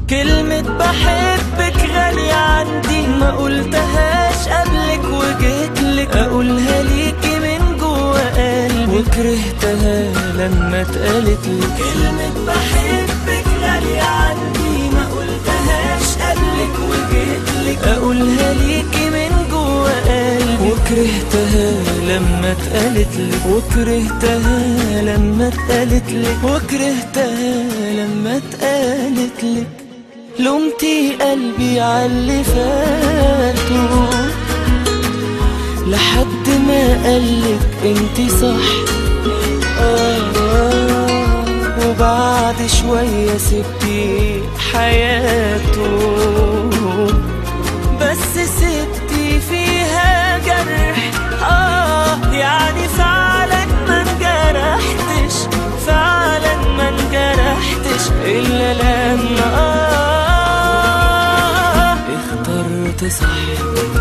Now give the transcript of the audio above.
كلمة بحبك غالية عندي ما قلتهاش قبلك وجيتلك اقولها ليكي من جوا قلبي وكرهتها لما اتقالت لك كلمة بحبك غالية عندي ما قلتهاش قبلك وجيتلك اقولها ليكي من جوا قلبي وكرهتها لما اتقالت لك وكرهتها لما اتقالت لك وكرهتها لما اتقالت لك لومتي قلبي عاللي فاتوا لحد ما قالك انتي صح آه آه وبعد شوية سبتي حياته بس سبتي فيها جرح اه يعني فعلا ما انجرحتش فعلا ما انجرحتش الا لما آه اخترت صح